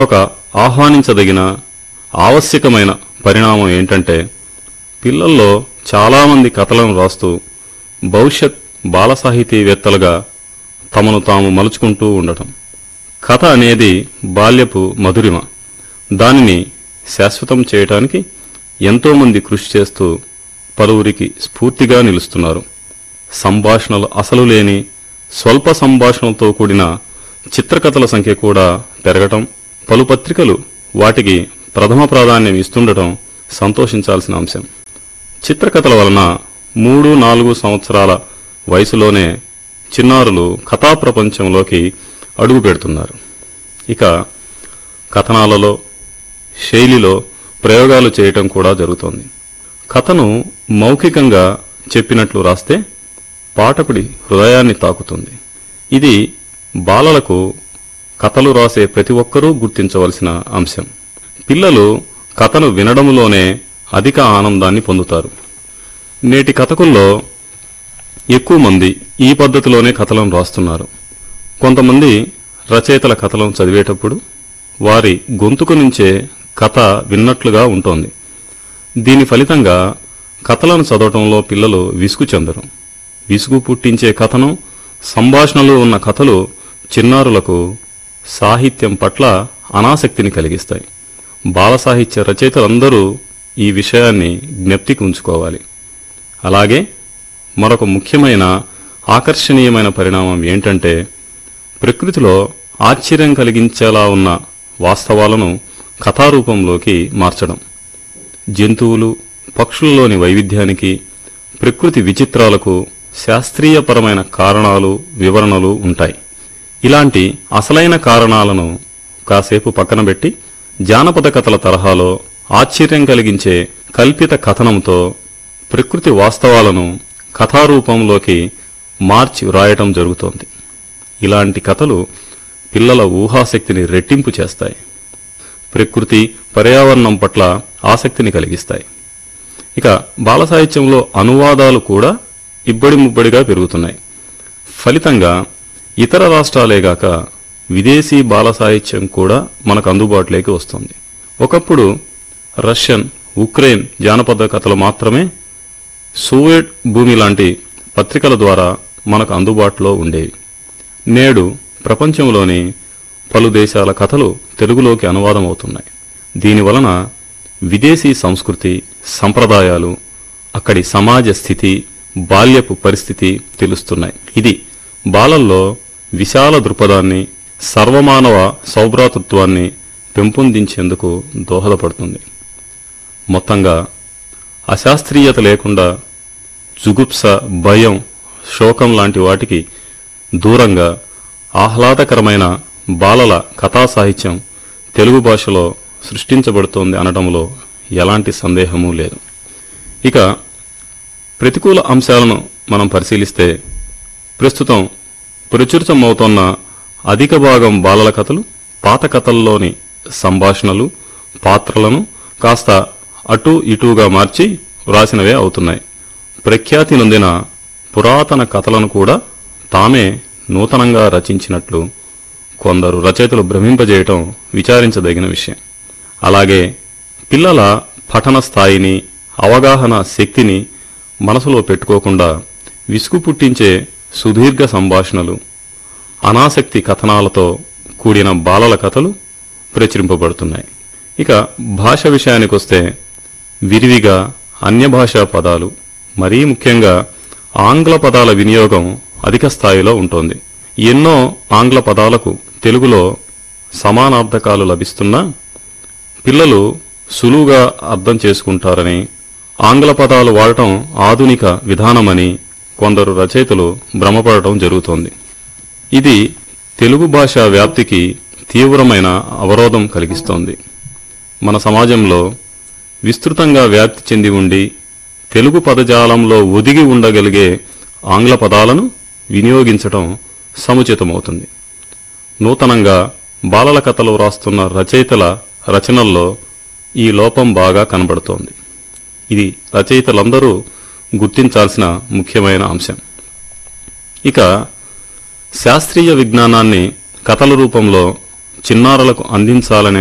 ఒక ఆహ్వానించదగిన ఆవశ్యకమైన పరిణామం ఏంటంటే పిల్లల్లో చాలామంది కథలను రాస్తూ భవిష్యత్ బాల సాహితీవేత్తలుగా తమను తాము మలుచుకుంటూ ఉండటం కథ అనేది బాల్యపు మధురిమ దానిని శాశ్వతం చేయటానికి ఎంతోమంది కృషి చేస్తూ పలువురికి స్ఫూర్తిగా నిలుస్తున్నారు సంభాషణలు అసలు లేని స్వల్ప సంభాషణలతో కూడిన చిత్రకథల సంఖ్య కూడా పెరగటం పలు పత్రికలు వాటికి ప్రథమ ప్రాధాన్యం ఇస్తుండటం సంతోషించాల్సిన అంశం చిత్రకథల వలన మూడు నాలుగు సంవత్సరాల వయసులోనే చిన్నారులు కథా ప్రపంచంలోకి అడుగు పెడుతున్నారు ఇక కథనాలలో శైలిలో ప్రయోగాలు చేయటం కూడా జరుగుతోంది కథను మౌఖికంగా చెప్పినట్లు రాస్తే పాఠకుడి హృదయాన్ని తాకుతుంది ఇది బాలలకు కథలు రాసే ప్రతి ఒక్కరూ గుర్తించవలసిన అంశం పిల్లలు కథను వినడంలోనే అధిక ఆనందాన్ని పొందుతారు నేటి కథకుల్లో ఎక్కువ మంది ఈ పద్ధతిలోనే కథలను రాస్తున్నారు కొంతమంది రచయితల కథలను చదివేటప్పుడు వారి గొంతుకు నుంచే కథ విన్నట్లుగా ఉంటోంది దీని ఫలితంగా కథలను చదవటంలో పిల్లలు విసుగు చెందరు విసుగు పుట్టించే కథను సంభాషణలు ఉన్న కథలు చిన్నారులకు సాహిత్యం పట్ల అనాసక్తిని కలిగిస్తాయి బాల సాహిత్య రచయితలందరూ ఈ విషయాన్ని జ్ఞప్తికి ఉంచుకోవాలి అలాగే మరొక ముఖ్యమైన ఆకర్షణీయమైన పరిణామం ఏంటంటే ప్రకృతిలో ఆశ్చర్యం కలిగించేలా ఉన్న వాస్తవాలను కథారూపంలోకి మార్చడం జంతువులు పక్షులలోని వైవిధ్యానికి ప్రకృతి విచిత్రాలకు శాస్త్రీయపరమైన కారణాలు వివరణలు ఉంటాయి ఇలాంటి అసలైన కారణాలను కాసేపు పక్కన పెట్టి జానపద కథల తరహాలో ఆశ్చర్యం కలిగించే కల్పిత కథనంతో ప్రకృతి వాస్తవాలను కథారూపంలోకి మార్చి వ్రాయటం జరుగుతోంది ఇలాంటి కథలు పిల్లల ఊహాశక్తిని రెట్టింపు చేస్తాయి ప్రకృతి పర్యావరణం పట్ల ఆసక్తిని కలిగిస్తాయి ఇక బాల సాహిత్యంలో అనువాదాలు కూడా ఇబ్బడి ముబ్బడిగా పెరుగుతున్నాయి ఫలితంగా ఇతర రాష్ట్రాలేగాక విదేశీ బాల సాహిత్యం కూడా మనకు అందుబాటులోకి వస్తుంది ఒకప్పుడు రష్యన్ ఉక్రెయిన్ జానపద కథలు మాత్రమే సోవియట్ భూమి లాంటి పత్రికల ద్వారా మనకు అందుబాటులో ఉండేవి నేడు ప్రపంచంలోని పలు దేశాల కథలు తెలుగులోకి అనువాదం అవుతున్నాయి దీనివలన విదేశీ సంస్కృతి సంప్రదాయాలు అక్కడి సమాజ స్థితి బాల్యపు పరిస్థితి తెలుస్తున్నాయి ఇది బాలల్లో విశాల దృక్పథాన్ని సర్వమానవ సౌభ్రాతృత్వాన్ని పెంపొందించేందుకు దోహదపడుతుంది మొత్తంగా అశాస్త్రీయత లేకుండా జుగుప్స భయం శోకం లాంటి వాటికి దూరంగా ఆహ్లాదకరమైన బాలల కథా సాహిత్యం తెలుగు భాషలో సృష్టించబడుతోంది అనడంలో ఎలాంటి సందేహమూ లేదు ఇక ప్రతికూల అంశాలను మనం పరిశీలిస్తే ప్రస్తుతం ప్రచురితమవుతోన్న అధిక భాగం బాలల కథలు పాత కథల్లోని సంభాషణలు పాత్రలను కాస్త అటూ ఇటూగా మార్చి వ్రాసినవే అవుతున్నాయి ప్రఖ్యాతి నొందిన పురాతన కథలను కూడా తామే నూతనంగా రచించినట్లు కొందరు రచయితలు భ్రమింపజేయటం విచారించదగిన విషయం అలాగే పిల్లల పఠన స్థాయిని అవగాహన శక్తిని మనసులో పెట్టుకోకుండా విసుగు పుట్టించే సుదీర్ఘ సంభాషణలు అనాసక్తి కథనాలతో కూడిన బాలల కథలు ప్రచురింపబడుతున్నాయి ఇక భాష విషయానికొస్తే విరివిగా అన్య భాషా పదాలు మరీ ముఖ్యంగా ఆంగ్ల పదాల వినియోగం అధిక స్థాయిలో ఉంటోంది ఎన్నో ఆంగ్ల పదాలకు తెలుగులో సమానార్థకాలు లభిస్తున్నా పిల్లలు సులువుగా అర్థం చేసుకుంటారని ఆంగ్ల పదాలు వాడటం ఆధునిక విధానమని కొందరు రచయితలు భ్రమపడటం జరుగుతోంది ఇది తెలుగు భాష వ్యాప్తికి తీవ్రమైన అవరోధం కలిగిస్తోంది మన సమాజంలో విస్తృతంగా వ్యాప్తి చెంది ఉండి తెలుగు పదజాలంలో ఒదిగి ఉండగలిగే ఆంగ్ల పదాలను వినియోగించటం సముచితమవుతుంది నూతనంగా బాలల కథలు రాస్తున్న రచయితల రచనల్లో ఈ లోపం బాగా కనబడుతోంది ఇది రచయితలందరూ గుర్తించాల్సిన ముఖ్యమైన అంశం ఇక శాస్త్రీయ విజ్ఞానాన్ని కథల రూపంలో చిన్నారులకు అందించాలనే